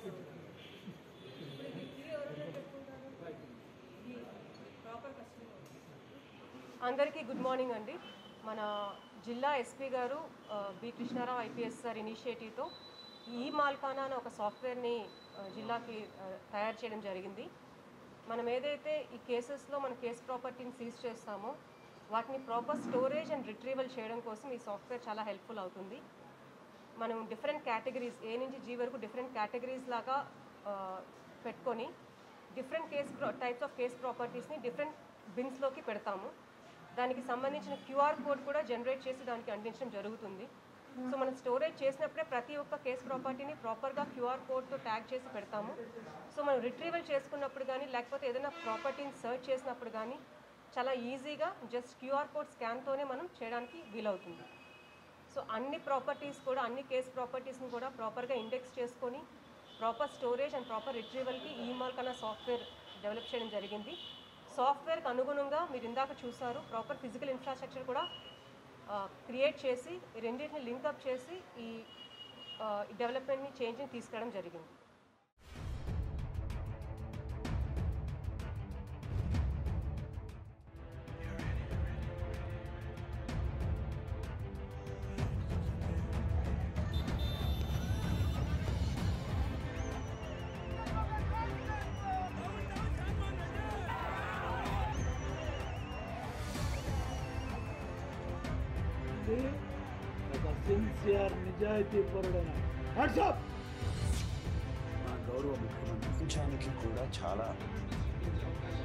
ఇప్పుడు ఇది key ఎవరైనా పెట్టుకుంటారు ఇది ప్రాపర్ కస్టమర్ అందరికీ గుడ్ మార్నింగ్ అండి మన జిల్లా ఎస్పీ గారు ఆ, బి కృష్ణారావు ఐపీఎస్ సార్ ఇనిషియేటివ్తో ఈ మాల్కానా అనే ఒక సాఫ్ట్వేర్ని ఆ, జిల్లాకి ఆ, తయారు చేయడం జరిగింది మనం ఏదైతే ఈ కేసెస్లో మన కేస్ ప్రాపర్టీని సీజ్ చేస్తామో వాటిని ప్రాపర్ స్టోరేజ్ అండ్ రిట్రీవల్ చేయడం కోసం ఈ సాఫ్ట్వేర్ చాలా హెల్ప్ఫుల్ అవుతుంది మనం డిఫరెంట్ కేటగిరీస్ ఏ నుంచి జీ వరకు డిఫరెంట్ కేటగిరీస్ లాగా ఆ, పెట్టుకొని different case types of case ప్రాపర్టీస్ని డిఫరెంట్ బిన్స్లోకి పెడతాము దానికి సంబంధించిన క్యూఆర్ కోడ్ కూడా జనరేట్ చేసి దానికి అందించడం జరుగుతుంది సో మనం స్టోరేజ్ చేసినప్పుడే ప్రతి ఒక్క కేస్ ప్రాపర్టీని ప్రాపర్గా క్యూఆర్ కోడ్తో ట్యాగ్ చేసి పెడతాము సో మనం రిట్రీవల్ చేసుకున్నప్పుడు కానీ లేకపోతే ఏదైనా ప్రాపర్టీని సర్చ్ చేసినప్పుడు కానీ చాలా ఈజీగా జస్ట్ క్యూఆర్ కోడ్ స్కాన్తోనే మనం చేయడానికి వీలవుతుంది సో అన్ని ప్రాపర్టీస్ కూడా అన్ని కేస్ ప్రాపర్టీస్ని కూడా ప్రాపర్గా ఇండెక్స్ చేసుకొని ప్రాపర్ స్టోరేజ్ అండ్ ప్రాపర్ రిట్రీవల్కి ఈమాల్ కన్నా సాఫ్ట్వేర్ డెవలప్ చేయడం జరిగింది సాఫ్ట్వేర్కి అనుగుణంగా మీరు ఇందాక చూసారు ప్రాపర్ ఫిజికల్ ఇన్ఫ్రాస్ట్రక్చర్ కూడా క్రియేట్ చేసి ఈ రెండింటిని లింకప్ చేసి ఈ డెవలప్మెంట్ని చేంజ్ని తీసుకురావడం జరిగింది ఇది ఒక సిన్సియర్ నిజాయితీ పరుడైన వాట్సాప్ మా గౌరవ ముఖ్యమంత్రి ప్రపంచానికి కూడా చాలా